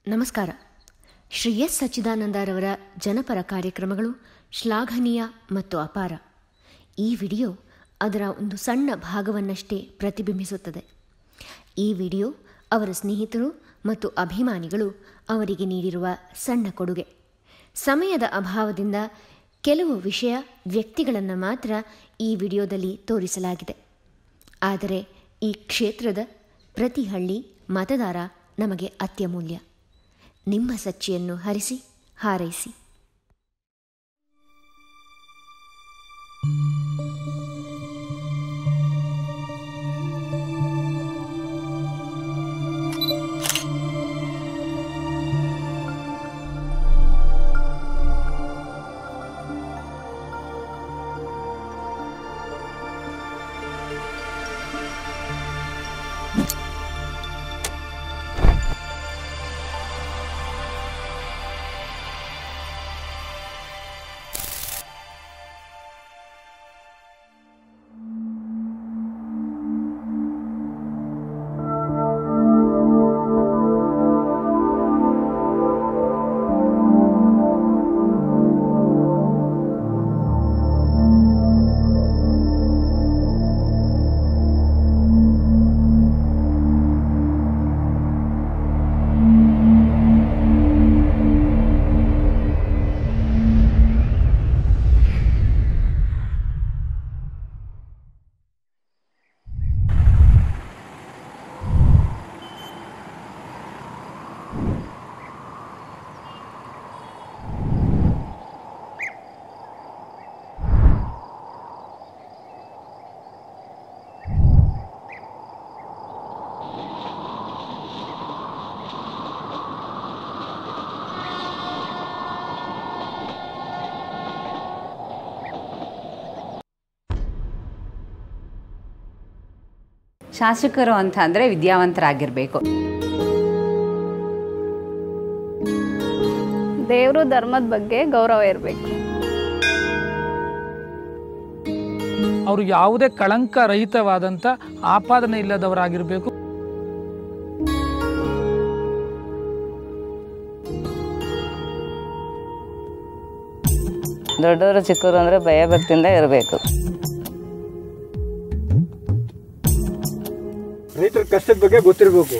ನಮಸ್ಕಾರ ಶ್ರೀ ಎಸ್ ಸಚ್ಚಿದಾನಂದರವರ ಜನಪರ ಕಾರ್ಯಕ್ರಮಗಳು ಶ್ಲಾಘನೀಯ ಮತ್ತು ಅಪಾರ ಈ ವಿಡಿಯೋ ಅದರ ಒಂದು ಸಣ್ಣ ಭಾಗವನ್ನಷ್ಟೇ ಪ್ರತಿಬಿಂಬಿಸುತ್ತದೆ ಈ ವಿಡಿಯೋ ಅವರ ಸ್ನೇಹಿತರು ಮತ್ತು ಅಭಿಮಾನಿಗಳು ಅವರಿಗೆ ನೀಡಿರುವ ಸಣ್ಣ ಕೊಡುಗೆ ಸಮಯದ ಅಭಾವದಿಂದ ಕೆಲವು ವಿಷಯ ವ್ಯಕ್ತಿಗಳನ್ನು ಮಾತ್ರ ಈ ವಿಡಿಯೋದಲ್ಲಿ ತೋರಿಸಲಾಗಿದೆ ಆದರೆ ಈ ಕ್ಷೇತ್ರದ ಪ್ರತಿ ಹಳ್ಳಿ ಮತದಾರ ನಮಗೆ ಅತ್ಯಮೂಲ್ಯ ನಿಮ್ಮ ಸಚ್ಚಿಯನ್ನು ಹರಿಸಿ ಹಾರೈಸಿ ಶಾಸಕರು ಅಂತ ಅಂದರೆ ವಿದ್ಯಾವಂತರಾಗಿರಬೇಕು ದೇವರು ಧರ್ಮದ ಬಗ್ಗೆ ಗೌರವ ಇರಬೇಕು ಅವರು ಯಾವುದೇ ಕಳಂಕ ರಹಿತವಾದಂಥ ಆಪಾದನೆ ಇಲ್ಲದವರಾಗಿರಬೇಕು ದೊಡ್ಡವರು ಚಿಕ್ಕವರು ಅಂದರೆ ಭಯಭಕ್ತಿಯಿಂದ ಇರಬೇಕು ರೈತರ ಕಷ್ಟದ ಬಗ್ಗೆ ಗೊತ್ತಿರಬೇಕು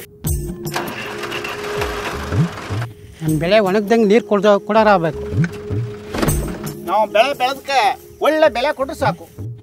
ನಮ್ಮ ಬೆಳೆ ಒಣಗ್ದಂಗೆ ನೀರು ಕೊಡ್ದ ಕೊಡೋರಾಗಬೇಕು ನಾವು ಬೆಳೆ ಬೆಳೆದಕ್ಕೆ ಒಳ್ಳೆ ಬೆಲೆ ಕೊಟ್ಟರೆ ಸಾಕು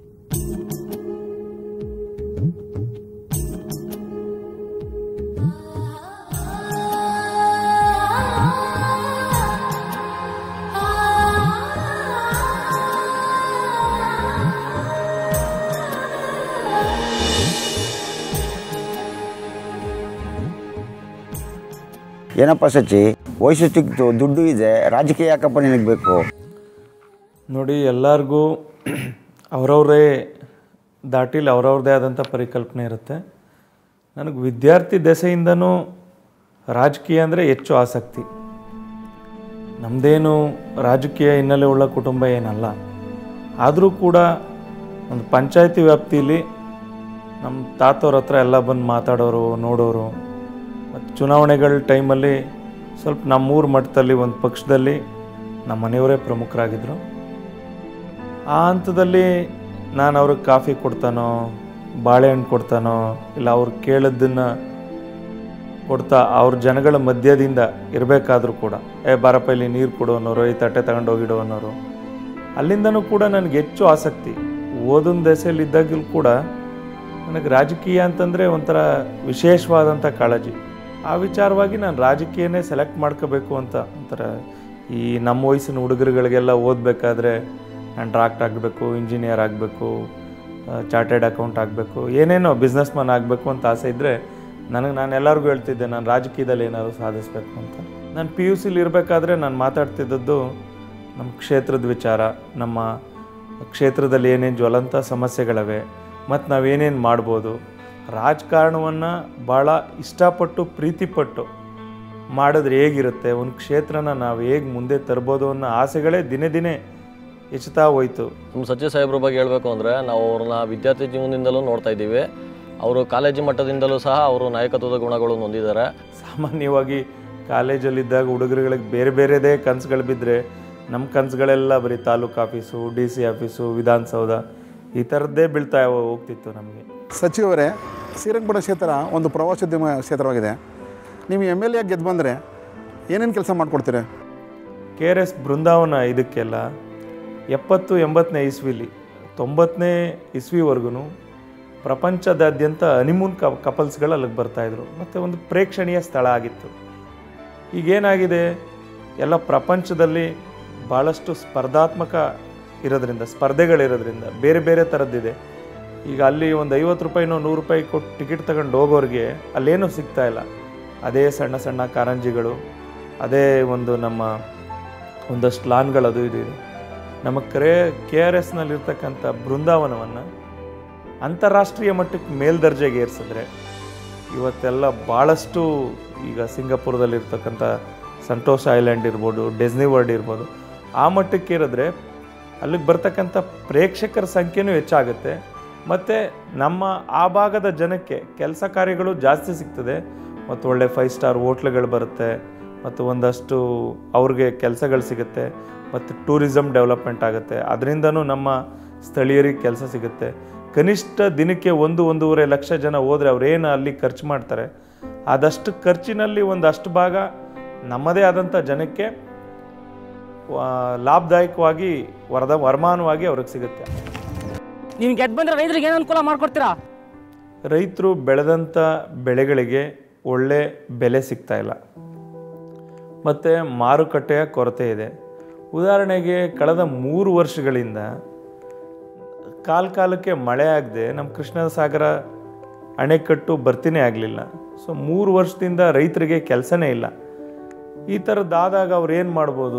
ಏನಪ್ಪ ಸಚ್ಚಿ ವಯಸ್ಸು ಚಿಕ್ಕದು ದುಡ್ಡು ಇದೆ ರಾಜಕೀಯ ಯಾಕಪ್ಪ ನಿನಗೆ ಬೇಕು ನೋಡಿ ಎಲ್ಲರಿಗೂ ಅವರವರೇ ದಾಟಿಲಿ ಅವರವ್ರದ್ದೇ ಆದಂಥ ಪರಿಕಲ್ಪನೆ ಇರುತ್ತೆ ನನಗೆ ವಿದ್ಯಾರ್ಥಿ ದೆಸೆಯಿಂದನೂ ರಾಜಕೀಯ ಅಂದರೆ ಹೆಚ್ಚು ಆಸಕ್ತಿ ನಮ್ಮದೇನು ರಾಜಕೀಯ ಹಿನ್ನೆಲೆ ಉಳ್ಳ ಕುಟುಂಬ ಏನಲ್ಲ ಆದರೂ ಕೂಡ ಒಂದು ಪಂಚಾಯತಿ ವ್ಯಾಪ್ತಿಯಲ್ಲಿ ನಮ್ಮ ತಾತವ್ರ ಹತ್ರ ಎಲ್ಲ ಬಂದು ಮಾತಾಡೋರು ನೋಡೋರು ಮತ್ತು ಚುನಾವಣೆಗಳ ಟೈಮಲ್ಲಿ ಸ್ವಲ್ಪ ನಮ್ಮೂರ ಮಟ್ಟದಲ್ಲಿ ಒಂದು ಪಕ್ಷದಲ್ಲಿ ನಮ್ಮ ಮನೆಯವರೇ ಪ್ರಮುಖರಾಗಿದ್ದರು ಆ ಹಂತದಲ್ಲಿ ನಾನು ಅವ್ರಿಗೆ ಕಾಫಿ ಕೊಡ್ತಾನೋ ಬಾಳೆಹಣ್ಣು ಕೊಡ್ತಾನೋ ಇಲ್ಲ ಅವ್ರು ಕೇಳಿದ್ದನ್ನು ಕೊಡ್ತಾ ಅವ್ರ ಜನಗಳ ಮಧ್ಯದಿಂದ ಇರಬೇಕಾದ್ರೂ ಕೂಡ ಏ ಬಾರಪ್ಪ ಇಲ್ಲಿ ನೀರು ಕೊಡು ಅನ್ನೋರು ಈ ತಟ್ಟೆ ತಗೊಂಡು ಹೋಗಿಡು ಅನ್ನೋರು ಅಲ್ಲಿಂದನೂ ಕೂಡ ನನಗೆ ಹೆಚ್ಚು ಆಸಕ್ತಿ ಓದೊಂದು ದೆಸೆಯಲ್ಲಿ ಇದ್ದಾಗಲೂ ಕೂಡ ನನಗೆ ರಾಜಕೀಯ ಅಂತಂದರೆ ಒಂಥರ ವಿಶೇಷವಾದಂಥ ಕಾಳಜಿ ಆ ವಿಚಾರವಾಗಿ ನಾನು ರಾಜಕೀಯನೇ ಸೆಲೆಕ್ಟ್ ಮಾಡ್ಕೋಬೇಕು ಅಂತ ಒಂಥರ ಈ ನಮ್ಮ ವಯಸ್ಸಿನ ಹುಡುಗರುಗಳಿಗೆಲ್ಲ ಓದಬೇಕಾದ್ರೆ ನಾನು ಡಾಕ್ಟರ್ ಆಗಬೇಕು ಇಂಜಿನಿಯರ್ ಆಗಬೇಕು ಚಾರ್ಟೆಡ್ ಅಕೌಂಟ್ ಆಗಬೇಕು ಏನೇನೋ ಬಿಸ್ನೆಸ್ ಮ್ಯಾನ್ ಆಗಬೇಕು ಅಂತ ಆಸೆ ಇದ್ದರೆ ನನಗೆ ನಾನು ಎಲ್ಲರಿಗೂ ಹೇಳ್ತಿದ್ದೆ ನಾನು ರಾಜಕೀಯದಲ್ಲಿ ಏನಾದರೂ ಸಾಧಿಸಬೇಕು ಅಂತ ನಾನು ಪಿ ಯು ಸಿಲಿ ಇರಬೇಕಾದ್ರೆ ನಾನು ಮಾತಾಡ್ತಿದ್ದದ್ದು ನಮ್ಮ ಕ್ಷೇತ್ರದ ವಿಚಾರ ನಮ್ಮ ಕ್ಷೇತ್ರದಲ್ಲಿ ಏನೇನು ಜ್ವಲಂತ ಸಮಸ್ಯೆಗಳಿವೆ ಮತ್ತು ನಾವೇನೇನು ಮಾಡ್ಬೋದು ರಾಜಕಾರಣವನ್ನು ಭಾಳ ಇಷ್ಟಪಟ್ಟು ಪ್ರೀತಿಪಟ್ಟು ಮಾಡಿದ್ರೆ ಹೇಗಿರುತ್ತೆ ಒಂದು ಕ್ಷೇತ್ರನ ನಾವು ಹೇಗೆ ಮುಂದೆ ತರ್ಬೋದು ಅನ್ನೋ ಆಸೆಗಳೇ ದಿನೇ ದಿನೇ ಹೆಚ್ಚುತ್ತಾ ಹೋಯ್ತು ನಮ್ಮ ಸಚಿವ ಸಾಹೇಬ್ರ ಬಗ್ಗೆ ಹೇಳಬೇಕು ಅಂದರೆ ನಾವು ಅವ್ರನ್ನ ವಿದ್ಯಾರ್ಥಿ ಜೀವನದಿಂದಲೂ ನೋಡ್ತಾ ಇದ್ದೀವಿ ಅವರು ಕಾಲೇಜು ಮಟ್ಟದಿಂದಲೂ ಸಹ ಅವರು ನಾಯಕತ್ವದ ಗುಣಗಳನ್ನು ಹೊಂದಿದ್ದಾರೆ ಸಾಮಾನ್ಯವಾಗಿ ಕಾಲೇಜಲ್ಲಿದ್ದಾಗ ಹುಡುಗರುಗಳಿಗೆ ಬೇರೆ ಬೇರೆದೇ ಕನಸುಗಳು ಬಿದ್ದರೆ ನಮ್ಮ ಕನಸುಗಳೆಲ್ಲ ಬರೀ taluk office D C office Vidhana Soudha ಈ ಥರದ್ದೇ ಬೀಳ್ತಾ ಹೋಗ್ತಿತ್ತು ನಮಗೆ ಸಚಿವರೇ ಶ್ರೀರಂಗಪಟ್ಟಣ ಕ್ಷೇತ್ರ ಒಂದು ಪ್ರವಾಸೋದ್ಯಮ ಕ್ಷೇತ್ರವಾಗಿದೆ ನೀವು ಎಮ್ ಎಲ್ ಎ ಗೆದ್ದು ಬಂದರೆ ಏನೇನು ಕೆಲಸ ಮಾಡಿಕೊಡ್ತೀರಾ ಕೆ ಆರ್ ಎಸ್ ಬೃಂದಾವನ ಇದಕ್ಕೆಲ್ಲ ಎಪ್ಪತ್ತು ಎಂಬತ್ತನೇ ಇಸ್ವಿಲಿ ತೊಂಬತ್ತನೇ ಇಸ್ವಿವರೆಗೂ ಪ್ರಪಂಚದಾದ್ಯಂತ ಹನಿಮೂನ್ ಕ ಕಪಲ್ಸ್ಗಳು ಅಲ್ಲಿಗೆ ಬರ್ತಾಯಿದ್ರು ಮತ್ತು ಒಂದು ಪ್ರೇಕ್ಷಣೀಯ ಸ್ಥಳ ಆಗಿತ್ತು ಈಗೇನಾಗಿದೆ ಎಲ್ಲ ಪ್ರಪಂಚದಲ್ಲಿ ಭಾಳಷ್ಟು ಸ್ಪರ್ಧಾತ್ಮಕ ಇರೋದ್ರಿಂದ ಸ್ಪರ್ಧೆಗಳಿರೋದ್ರಿಂದ ಬೇರೆ ಬೇರೆ ಥರದ್ದಿದೆ ಈಗ ಅಲ್ಲಿ ಒಂದು ಐವತ್ತು ರೂಪಾಯಿನೋ ನೂರು ರೂಪಾಯಿ ಕೊಟ್ಟು ಟಿಕೆಟ್ ತಗೊಂಡು ಹೋಗೋರಿಗೆ ಅಲ್ಲೇನೂ ಸಿಗ್ತಾ ಇಲ್ಲ ಅದೇ ಸಣ್ಣ ಸಣ್ಣ ಕಾರಂಜಿಗಳು ಅದೇ ಒಂದು ನಮ್ಮ ಒಂದಷ್ಟು ಲಾನ್ಗಳದು ಇದು ಇದೆ ನಮ್ಮ ಕರೆ ಕೆ ಆರ್ ಎಸ್ನಲ್ಲಿರ್ತಕ್ಕಂಥ ಬೃಂದಾವನವನ್ನು ಅಂತಾರಾಷ್ಟ್ರೀಯ ಮಟ್ಟಕ್ಕೆ ಮೇಲ್ದರ್ಜೆಗೆ ಏರಿಸಿದ್ರೆ ಇವತ್ತೆಲ್ಲ ಭಾಳಷ್ಟು ಈಗ ಸಿಂಗಾಪುರದಲ್ಲಿರ್ತಕ್ಕಂಥ ಸಂತೋಷ್ ಐಲ್ಯಾಂಡ್ ಇರ್ಬೋದು ಡೆಸ್ನಿ ವರ್ಲ್ಡ್ ಇರ್ಬೋದು ಆ ಮಟ್ಟಕ್ಕೆ ಏರಿದ್ರೆ ಅಲ್ಲಿಗೆ ಬರ್ತಕ್ಕಂಥ ಪ್ರೇಕ್ಷಕರ ಸಂಖ್ಯೆನೂ ಹೆಚ್ಚಾಗುತ್ತೆ ಮತ್ತು ನಮ್ಮ ಆ ಭಾಗದ ಜನಕ್ಕೆ ಕೆಲಸ ಕಾರ್ಯಗಳು ಜಾಸ್ತಿ ಸಿಗ್ತದೆ ಮತ್ತು ಒಳ್ಳೆ ಫೈವ್ ಸ್ಟಾರ್ ಹೋಟ್ಲುಗಳು ಬರುತ್ತೆ ಮತ್ತು ಒಂದಷ್ಟು ಅವ್ರಿಗೆ ಕೆಲಸಗಳು ಸಿಗುತ್ತೆ ಮತ್ತು ಟೂರಿಸಮ್ ಡೆವಲಪ್ಮೆಂಟ್ ಆಗುತ್ತೆ ಅದರಿಂದನೂ ನಮ್ಮ ಸ್ಥಳೀಯರಿಗೆ ಕೆಲಸ ಸಿಗುತ್ತೆ ಕನಿಷ್ಠ ದಿನಕ್ಕೆ ಒಂದು ಒಂದೂವರೆ ಲಕ್ಷ ಜನ ಹೋದರೆ ಅವ್ರೇನು ಅಲ್ಲಿ ಖರ್ಚು ಮಾಡ್ತಾರೆ ಆದಷ್ಟು ಖರ್ಚಿನಲ್ಲಿ ಒಂದಷ್ಟು ಭಾಗ ನಮ್ಮದೇ ಆದಂಥ ಜನಕ್ಕೆ ವಾ- ಲಾಭದಾಯಕವಾಗಿ ವರದ ವರಮಾನವಾಗಿ ಅವ್ರಿಗೆ ಸಿಗುತ್ತೆ ನೀವು ಗೆದ್ದು ಬಂದ್ರೆ ರೈತರಿಗೆ ಏನು ಅನುಕೂಲ ಮಾಡ್ಕೊಡ್ತೀರಾ ರೈತರು ಬೆಳೆದಂಥ ಬೆಳೆಗಳಿಗೆ ಒಳ್ಳೆ ಬೆಲೆ ಸಿಗ್ತಾ ಇಲ್ಲ ಮತ್ತು ಮಾರುಕಟ್ಟೆಯ ಕೊರತೆ ಇದೆ ಉದಾಹರಣೆಗೆ ಕಳೆದ ಮೂರು ವರ್ಷಗಳಿಂದ ಕಾಲ ಕಾಲಕ್ಕೆ ಮಳೆ ಆಗದೆ ನಮ್ಮ ಕೃಷ್ಣ ಸಾಗರ ಅಣೆಕಟ್ಟು ಬರ್ತಿನೇ ಆಗಲಿಲ್ಲ ಸೊ ಮೂರು ವರ್ಷದಿಂದ ರೈತರಿಗೆ ಕೆಲಸನೇ ಇಲ್ಲ ಈ ಥರದ್ದಾದಾಗ ಅವ್ರು ಏನು ಮಾಡ್ಬೋದು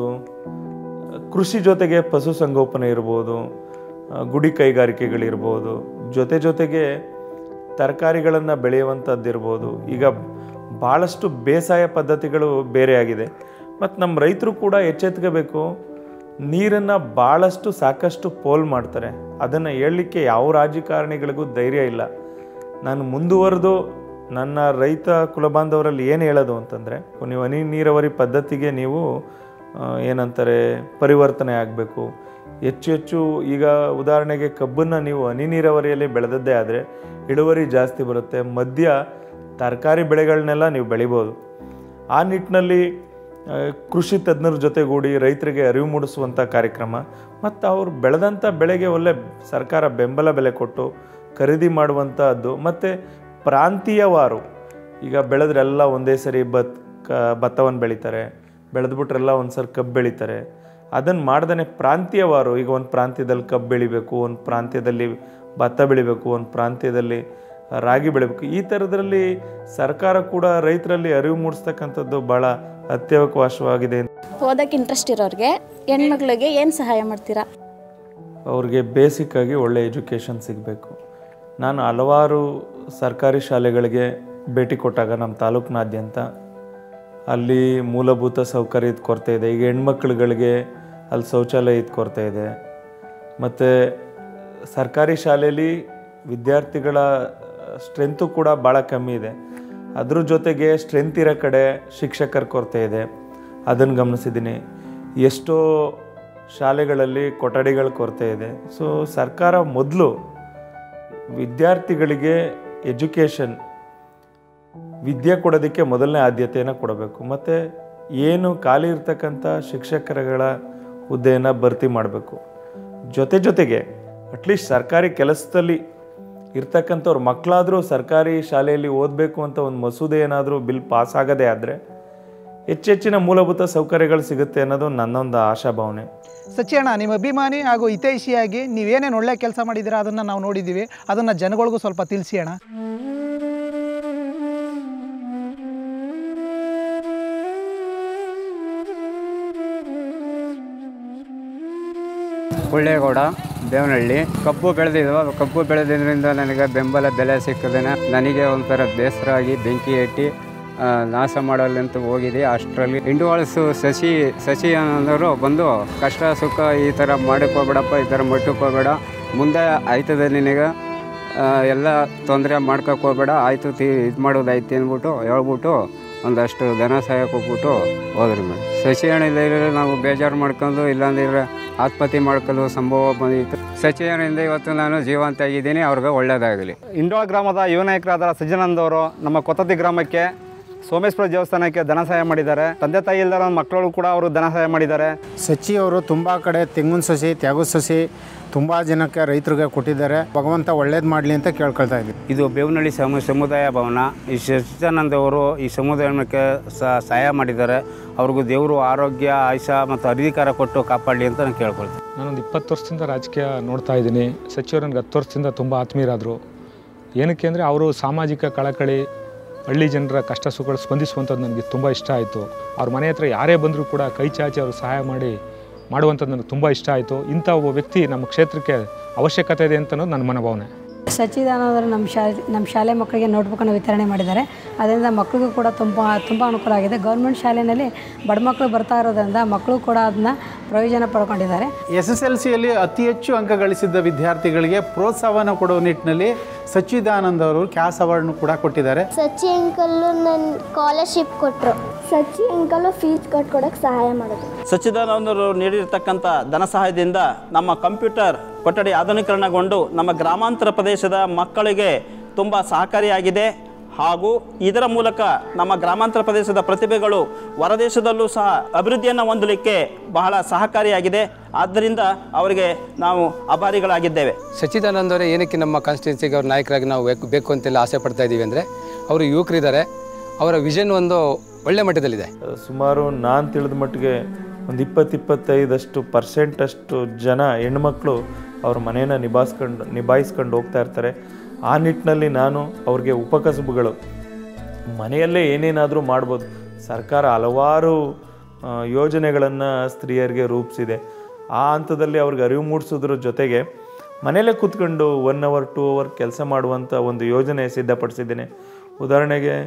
ಕೃಷಿ ಜೊತೆಗೆ ಪಶುಸಂಗೋಪನೆ ಇರ್ಬೋದು ಆ, ಗುಡಿ ಕೈಗಾರಿಕೆಗಳಿರ್ಬೋದು ಜೊತೆ ಜೊತೆಗೆ ತರಕಾರಿಗಳನ್ನು ಬೆಳೆಯುವಂಥದ್ದಿರ್ಬೋದು ಈಗ ಭಾಳಷ್ಟು ಬೇಸಾಯ ಪದ್ಧತಿಗಳು ಬೇರೆಯಾಗಿದೆ ಮತ್ತು ನಮ್ಮ ರೈತರು ಕೂಡ ಎಚ್ಚೆತ್ಕೋಬೇಕು ನೀರನ್ನು ಭಾಳಷ್ಟು ಸಾಕಷ್ಟು ಪೋಲ್ ಮಾಡ್ತಾರೆ ಅದನ್ನು ಹೇಳಲಿಕ್ಕೆ ಯಾವ ರಾಜಕಾರಣಿಗಳಿಗೂ ಧೈರ್ಯ ಇಲ್ಲ ನಾನು ಮುಂದುವರೆದು ನನ್ನ ರೈತ ಕುಲಬಾಂಧವರಲ್ಲಿ ಏನು ಹೇಳೋದು ಅಂತಂದರೆ ನೀವು ಹನಿ ನೀರಾವರಿ ಪದ್ಧತಿಗೆ ನೀವು ಆ, ಏನಂತಾರೆ ಪರಿವರ್ತನೆ ಆಗಬೇಕು ಹೆಚ್ಚು ಹೆಚ್ಚು ಈಗ ಉದಾಹರಣೆಗೆ ಕಬ್ಬನ್ನು ನೀವು ಹನಿ ನೀರಾವರಿಯಲ್ಲಿ ಬೆಳೆದದ್ದೇ ಆದರೆ ಇಳುವರಿ ಜಾಸ್ತಿ ಬರುತ್ತೆ ಮಧ್ಯ ತರಕಾರಿ ಬೆಳೆಗಳನ್ನೆಲ್ಲ ನೀವು ಬೆಳಿಬೋದು ಆ ನಿಟ್ಟಿನಲ್ಲಿ ಆ, ಕೃಷಿ ತಜ್ಞರ ಜೊತೆಗೂಡಿ ರೈತರಿಗೆ ಅರಿವು ಮೂಡಿಸುವಂಥ ಕಾರ್ಯಕ್ರಮ ಮತ್ತು ಅವ್ರು ಬೆಳೆದಂಥ ಬೆಳೆಗೆ ಒಳ್ಳೆ ಸರ್ಕಾರ ಬೆಂಬಲ ಬೆಲೆ ಕೊಟ್ಟು ಖರೀದಿ ಮಾಡುವಂಥದ್ದು ಮತ್ತು ಪ್ರಾಂತೀಯವಾರು ಈಗ ಬೆಳೆದ್ರೆಲ್ಲ ಒಂದೇ ಸರಿ ಭತ್ ಕ ಭತ್ತವನ್ನು ಬೆಳೀತಾರೆ ಬೆಳೆದ್ಬಿಟ್ರೆಲ್ಲ ಒಂದು ಸರಿ ಕಬ್ಬು ಬೆಳೀತಾರೆ ಅದನ್ನು ಮಾಡ್ದೇ ಪ್ರಾಂತೀಯವಾರು ಈಗ ಒಂದು ಪ್ರಾಂತ್ಯದಲ್ಲಿ ಕಬ್ಬು ಬೆಳಿಬೇಕು ಒಂದು ಪ್ರಾಂತ್ಯದಲ್ಲಿ ಭತ್ತ ಬೆಳಿಬೇಕು ಒಂದು ಪ್ರಾಂತ್ಯದಲ್ಲಿ ರಾಗಿ ಬೆಳಿಬೇಕು ಈ ಥರದ್ರಲ್ಲಿ ಸರ್ಕಾರ ಕೂಡ ರೈತರಲ್ಲಿ ಅರಿವು ಮೂಡಿಸ್ತಕ್ಕಂಥದ್ದು ಭಾಳ ಅತ್ಯವಕಾಶವಾಗಿದೆ ಓದಕ್ಕೆ ಇಂಟ್ರೆಸ್ಟ್ ಇರೋರಿಗೆ ಹೆಣ್ಮಕ್ಳಿಗೆ ಏನು ಸಹಾಯ ಮಾಡ್ತೀರಾ ಅವ್ರಿಗೆ ಬೇಸಿಕ್ಕಾಗಿ ಒಳ್ಳೆ ಎಜುಕೇಷನ್ ಸಿಗಬೇಕು ನಾನು ಹಲವಾರು ಸರ್ಕಾರಿ ಶಾಲೆಗಳಿಗೆ ಭೇಟಿ ಕೊಟ್ಟಾಗ ನಮ್ಮ ತಾಲೂಕಿನಾದ್ಯಂತ ಅಲ್ಲಿ ಮೂಲಭೂತ ಸೌಕರ್ಯದ ಕೊರತೆ ಇದೆ ಈಗ ಹೆಣ್ಮಕ್ಳುಗಳಿಗೆ ಅಲ್ಲಿ ಶೌಚಾಲಯದ ಕೊರತೆ ಇದೆ ಮತ್ತು ಸರ್ಕಾರಿ ಶಾಲೆಯಲ್ಲಿ ವಿದ್ಯಾರ್ಥಿಗಳ ಸ್ಟ್ರೆಂತು ಕೂಡ ಭಾಳ ಕಮ್ಮಿ ಇದೆ ಅದ್ರ ಜೊತೆಗೆ ಸ್ಟ್ರೆಂತ್ ಇರೋ ಕಡೆ ಶಿಕ್ಷಕರ ಕೊರತೆ ಇದೆ ಅದನ್ನು ಗಮನಿಸಿದ್ದೀನಿ ಎಷ್ಟೋ ಶಾಲೆಗಳಲ್ಲಿ ಕೊಠಡಿಗಳ ಕೊರತೆ ಇದೆ ಸೊ ಸರ್ಕಾರ ಮೊದಲು ವಿದ್ಯಾರ್ಥಿಗಳಿಗೆ ಎಜುಕೇಷನ್ ವಿದ್ಯೆ ಕೊಡೋದಕ್ಕೆ ಮೊದಲನೇ ಆದ್ಯತೆಯನ್ನು ಕೊಡಬೇಕು ಮತ್ತು ಏನು ಖಾಲಿ ಇರ್ತಕ್ಕಂಥ ಶಿಕ್ಷಕರುಗಳ ಹುದ್ದೆಯನ್ನು ಭರ್ತಿ ಮಾಡಬೇಕು ಜೊತೆ ಜೊತೆಗೆ ಅಟ್ಲೀಸ್ಟ್ ಸರ್ಕಾರಿ ಕೆಲಸದಲ್ಲಿ ಇರ್ತಕ್ಕಂಥವ್ರ ಮಕ್ಕಳಾದರೂ ಸರ್ಕಾರಿ ಶಾಲೆಯಲ್ಲಿ ಓದಬೇಕು ಅಂತ ಒಂದು ಮಸೂದೆ ಏನಾದರೂ ಬಿಲ್ ಪಾಸ್ ಆಗದೇ ಆದರೆ ಹೆಚ್ಚೆಚ್ಚಿನ ಮೂಲಭೂತ ಸೌಕರ್ಯಗಳು ಸಿಗುತ್ತೆ ಅನ್ನೋದು ನನ್ನೊಂದು ಆಶಾಭಾವನೆ ಸಚಿ ಅಣ್ಣ ನಿಮ್ಮ ಅಭಿಮಾನಿ ಹಾಗೂ ಹಿತೈಷಿಯಾಗಿ ನೀವೇನೇನು ಒಳ್ಳೆ ಕೆಲಸ ಮಾಡಿದ್ದೀರಾ ಅದನ್ನು ನಾವು ನೋಡಿದ್ದೀವಿ ಅದನ್ನು ಜನಗಳಿಗೂ ಸ್ವಲ್ಪ ತಿಳಿಸಿ ಅಣ್ಣ ಕೊಳ್ಳೇಗೌಡ ದೇವನಹಳ್ಳಿ ಕಬ್ಬು ಬೆಳೆದಿದ್ವು ಕಬ್ಬು ಬೆಳೆದಿದ್ದರಿಂದ ನನಗೆ ಬೆಂಬಲ ಬೆಲೆ ಸಿಕ್ಕದೇನೆ ನನಗೆ ಒಂಥರ ಬೇಸರ ಆಗಿ ಬೆಂಕಿ ಇಟ್ಟು ಆ, ನಾಶ ಮಾಡಲ್ಲಂತ ಹೋಗಿದೆ ಅಷ್ಟರಲ್ಲಿ ಇಂಡುವಾಳಸು ಶಶಿ ಶಶಿ ಅನ್ನೋರು ಬಂದು ಕಷ್ಟ ಸುಖ ಈ ಥರ ಮಾಡಕ್ಕೆ ಹೋಗ್ಬೇಡಪ್ಪ ಈ ಥರ ಮಟ್ಟಕ್ಕೆ ಹೋಗ್ಬೇಡ ಮುಂದೆ ಆಯ್ತದೆ ನಿನಗೆ ಆ, ಎಲ್ಲ ತೊಂದರೆ ಮಾಡ್ಕೊಕ್ ಹೋಗ್ಬೇಡ ಆಯಿತು ತಿ ಇದು ಮಾಡೋದಾಯ್ತು ಅಂದ್ಬಿಟ್ಟು ಹೇಳ್ಬಿಟ್ಟು ಒಂದಷ್ಟು ಧನ ಸಹಾಯ ಕೊಟ್ಬಿಟ್ಟು ಹೋದ್ರು ಮೇಡಮ್ ಸಸಿ ಹಣದಿಂದ ನಾವು ಬೇಜಾರು ಮಾಡ್ಕೊಂಡು ಇಲ್ಲಾಂದ್ರೆ ಆತ್ಮಹತ್ಯೆ ಮಾಡ್ಕೊಂಡು ಸಂಭವ ಬಂದಿತ್ತು ಸಸಿ ಹಣದಿಂದ ಇವತ್ತು ನಾನು ಜೀವಂತ ಆಗಿದ್ದೀನಿ ಅವ್ರಿಗೆ ಒಳ್ಳೆಯದಾಗಲಿ ಇಂಡೋಳ ಗ್ರಾಮದ ಯುವ ನಾಯಕರಾದ ಸಜ್ಜಾನಂದ್ ಅವರು ನಮ್ಮ ಕೊತ್ತತಿ ಗ್ರಾಮಕ್ಕೆ ಸೋಮೇಶ್ವರ ದೇವಸ್ಥಾನಕ್ಕೆ ಧನ ಸಹಾಯ ಮಾಡಿದ್ದಾರೆ ತಂದೆ ತಾಯಿ ಇಲ್ಲದ ಮಕ್ಕಳು ಕೂಡ ಅವರು ಧನ ಸಹಾಯ ಮಾಡಿದ್ದಾರೆ ಸಚಿ ಅವರು ತುಂಬ ಕಡೆ ತೆಂಗಿನ ಸಸಿ ತ್ಯಾಗದ ಸಸಿ ತುಂಬ ಜನಕ್ಕೆ ರೈತರಿಗೆ ಕೊಟ್ಟಿದ್ದಾರೆ ಭಗವಂತ ಒಳ್ಳೇದು ಮಾಡಲಿ ಅಂತ ಕೇಳ್ಕೊಳ್ತಾ ಇದ್ದೀವಿ ಇದು ಬೇವನಹಳ್ಳಿ ಸಮು ಸಮುದಾಯ ಭವನ ಈ ಸಚ್ಚಿದಾನಂದ ಅವರು ಈ ಸಮುದಾಯಕ್ಕೆ ಸಹಾಯ ಮಾಡಿದ್ದಾರೆ ಅವ್ರಿಗೂ ದೇವರು ಆರೋಗ್ಯ ಆಯುಷ ಮತ್ತು ಅಧಿಕಾರ ಕೊಟ್ಟು ಕಾಪಾಡಲಿ ಅಂತ ನಾನು ಕೇಳ್ಕೊಳ್ತೀನಿ ನಾನೊಂದು ಇಪ್ಪತ್ತು ವರ್ಷದಿಂದ ರಾಜಕೀಯ ನೋಡ್ತಾ ಇದ್ದೀನಿ ಸಚಿವರು ನನಗೆ ಹತ್ತು ವರ್ಷದಿಂದ ತುಂಬ ಆತ್ಮೀಯರಾದರು ಏನಕ್ಕೆ ಅಂದರೆ ಅವರು ಸಾಮಾಜಿಕ ಕಳಕಳಿ ಹಳ್ಳಿ ಜನರ ಕಷ್ಟ ಸುಖಗಳು ಸ್ಪಂದಿಸುವಂಥದ್ದು ನನಗೆ ತುಂಬ ಇಷ್ಟ ಆಯಿತು ಅವ್ರ ಮನೆ ಹತ್ರ ಯಾರೇ ಬಂದರೂ ಕೂಡ ಕೈ ಚಾಚಿ ಅವ್ರಿಗೆ ಸಹಾಯ ಮಾಡಿ ಮಾಡುವಂಥದ್ದು ನನಗೆ ತುಂಬ ಇಷ್ಟ ಆಯಿತು ಇಂಥ ಒಬ್ಬ ವ್ಯಕ್ತಿ ನಮ್ಮ ಕ್ಷೇತ್ರಕ್ಕೆ ಅವಶ್ಯಕತೆ ಇದೆ ಅಂತ ಅನ್ನೋದು ನನ್ನ ಮನೋಭಾವನೆ ಸಚ್ಚಿದಾನಂದರು ನಮ್ಮ ಶಾಲೆ ನಮ್ಮ ಶಾಲೆ ಮಕ್ಕಳಿಗೆ ನೋಟ್ಬುಕ್ಕನ್ನು ವಿತರಣೆ ಮಾಡಿದ್ದಾರೆ ಅದರಿಂದ ಮಕ್ಕಳಿಗೂ ಕೂಡ ತುಂಬ ತುಂಬ ಅನುಕೂಲ ಆಗಿದೆ ಗೌರ್ಮೆಂಟ್ ಶಾಲೆಯಲ್ಲಿ ಬಡ ಮಕ್ಕಳು ಬರ್ತಾ ಇರೋದ್ರಿಂದ ಮಕ್ಕಳು ಕೂಡ ಅದನ್ನ ಪ್ರಯೋಜನ ಪಡ್ಕೊಂಡಿದ್ದಾರೆ ಎಸ್ ಎಸ್ ಎಲ್ ಸಿಯಲ್ಲಿ ಅತಿ ಹೆಚ್ಚು ಅಂಕ ಗಳಿಸಿದ್ದ ವಿದ್ಯಾರ್ಥಿಗಳಿಗೆ ಪ್ರೋತ್ಸಾಹವನ್ನು ಕೊಡುವ ನಿಟ್ಟಿನಲ್ಲಿ ಸಚ್ಚಿದಾನಂದ್ ಅವರು ಕ್ಯಾಸ್ ಅವಾರ್ಡ್ನು ಕೂಡ ಕೊಟ್ಟಿದ್ದಾರೆ ಸಚ್ಚಿ ಅಂಕಲ್ಲು ನನ್ನ ಸ್ಕಾಲರ್ಶಿಪ್ ಕೊಟ್ಟರು ಸಚ್ಚಿ ಅಂಕಲ್ಲು ಫೀಸ್ ಕಟ್ಕೊಡಕ್ಕೆ ಸಹಾಯ ಮಾಡೋದು ಸಚ್ಚಿದಾನಂದರು ನೀಡಿರ್ತಕ್ಕಂಥ ಧನ ಸಹಾಯದಿಂದ ನಮ್ಮ ಕಂಪ್ಯೂಟರ್ ಕೊಠಡಿ ಆಧುನೀಕರಣಗೊಂಡು ನಮ್ಮ ಗ್ರಾಮಾಂತರ ಪ್ರದೇಶದ ಮಕ್ಕಳಿಗೆ ತುಂಬ ಸಹಕಾರಿಯಾಗಿದೆ ಹಾಗೂ ಇದರ ಮೂಲಕ ನಮ್ಮ ಗ್ರಾಮಾಂತರ ಪ್ರದೇಶದ ಪ್ರತಿಭೆಗಳು ಹೊರದೇಶದಲ್ಲೂ ಸಹ ಅಭಿವೃದ್ಧಿಯನ್ನು ಹೊಂದಲಿಕ್ಕೆ ಬಹಳ ಸಹಕಾರಿಯಾಗಿದೆ ಆದ್ದರಿಂದ ಅವರಿಗೆ ನಾವು ಆಭಾರಿಗಳಾಗಿದ್ದೇವೆ ಸಚ್ಚಿದಾನಂದ ಅವರೇ ಏನಕ್ಕೆ ನಮ್ಮ ಕಾನ್ಸ್ಟಿಟ್ಯೂನ್ಸಿಗೆ ಅವ್ರ ನಾಯಕರಾಗಿ ನಾವು ಬೇಕು ಬೇಕು ಅಂತೆಲ್ಲ ಆಸೆ ಪಡ್ತಾ ಇದ್ದೀವಿ ಅಂದರೆ ಅವರು ಯುವಕರಿದ್ದಾರೆ ಅವರ ವಿಷನ್ ಒಂದು ಒಳ್ಳೆ ಮಟ್ಟದಲ್ಲಿದೆ ಸುಮಾರು ನಾನು ತಿಳಿದ ಮಟ್ಟಿಗೆ ಒಂದು ಇಪ್ಪತ್ತು ಇಪ್ಪತ್ತೈದಷ್ಟು ಪರ್ಸೆಂಟಷ್ಟು ಜನ ಹೆಣ್ಮಕ್ಳು ಅವ್ರ ಮನೇನ ನಿಭಾಯಿಸ್ಕೊಂಡು ನಿಭಾಯಿಸ್ಕೊಂಡು ಹೋಗ್ತಾ ಇರ್ತಾರೆ ಆ ನಿಟ್ಟಿನಲ್ಲಿ ನಾನು ಅವ್ರಿಗೆ ಉಪಕಸಬುಗಳು ಮನೆಯಲ್ಲೇ ಏನೇನಾದರೂ ಮಾಡ್ಬೋದು ಸರ್ಕಾರ ಹಲವಾರು ಯೋಜನೆಗಳನ್ನು ಸ್ತ್ರೀಯರಿಗೆ ರೂಪಿಸಿದೆ ಆ ಹಂತದಲ್ಲಿ ಅವ್ರಿಗೆ ಅರಿವು ಮೂಡಿಸೋದ್ರ ಜೊತೆಗೆ ಮನೆಯಲ್ಲೇ ಕೂತ್ಕೊಂಡು ಒನ್ ಅವರ್ ಟೂ ಅವರ್ ಕೆಲಸ ಮಾಡುವಂಥ ಒಂದು ಯೋಜನೆ ಸಿದ್ಧಪಡಿಸಿದ್ದೇನೆ ಉದಾಹರಣೆಗೆ